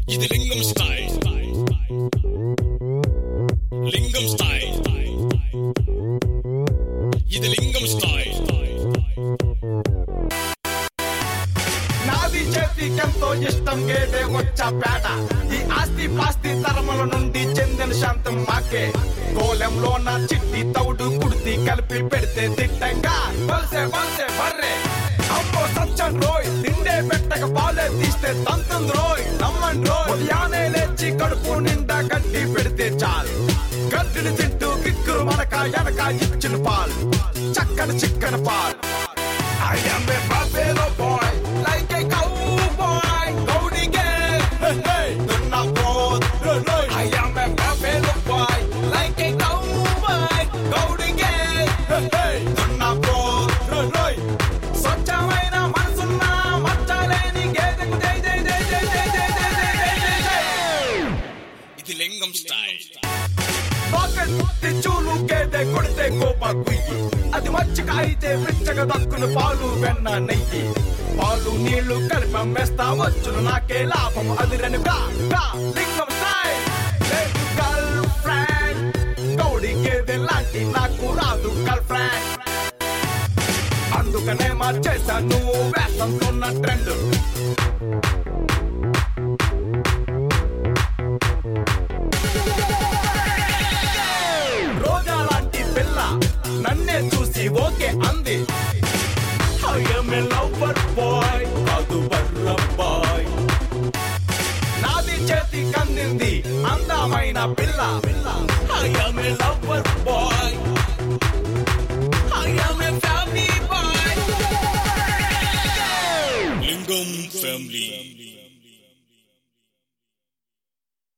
ఇది లింగం స్టైల్ లింగం స్టైల్ ఇది లింగం స్టైల్ నాది చేతికెంతో ఇష్టం గేదే వచ్చా పేట ఈ ఆస్తి పాస్తి తరముల నుండి చెందిన శాంతం మాకే గోలెంలో నా చిట్టి తౌడు కుడితి కలిపి పెడితే తిట్టంగా వలసే వలసే బర్రే అమ్మో సచ్చన్ రోయ్ తిండే పెట్టక పాలే తీస్తే తంతుంది రోయ్ నమ్మండి రోయ్ ఉదయానే లేచి కడుపు నిండా గడ్డి పెడితే చాలు గడ్డిని తింటూ కిక్కురు మనక ఎనక ఇచ్చిన పాలు చక్కని చిక్కని పాలు I am a buffalo boy, like a cowboy, Cody gang. Hey, hey, do not road, hey, hey. I am a buffalo boy, like a cowboy, Cody gang. Hey, hey, do not road, hey, hey. స్వచ్ఛమైన మనసున్న మచ్చలేని గేదెకు జై జై జై జై జై జై జై జై జై జై జై ఇది లింగం స్టైల్ పాకెట్ చూలు గేదె కొడితే కోప కుయ్యి అది మచ్చిక అయితే పిచ్చగా దక్కును పాలు వెన్న నెయ్యి పాలు నీళ్లు కలిపి అమ్మేస్తా వచ్చును నాకే లాభం అది రని బ్రా బ్రా లింగం స్టైల్ లేదు గర్ల్ ఫ్రెండ్ గౌడి గేదె లాంటి నాకు రాదు గర్ల్ ఫ్రెండ్ అందుకనే మార్చేశాను వేసంతున్న ట్రెండ్ రోజా లాంటి పిల్ల నన్నే చూసి ఓకే అంది లవర్ బాయ్ కాదు బర్ర బాయ్ నాది చేతి కందింది అందమైన పిల్ల లవర్ బాయ్ ఫ్యామిలీ బాయ్ లింగం ఫ్యామిలీ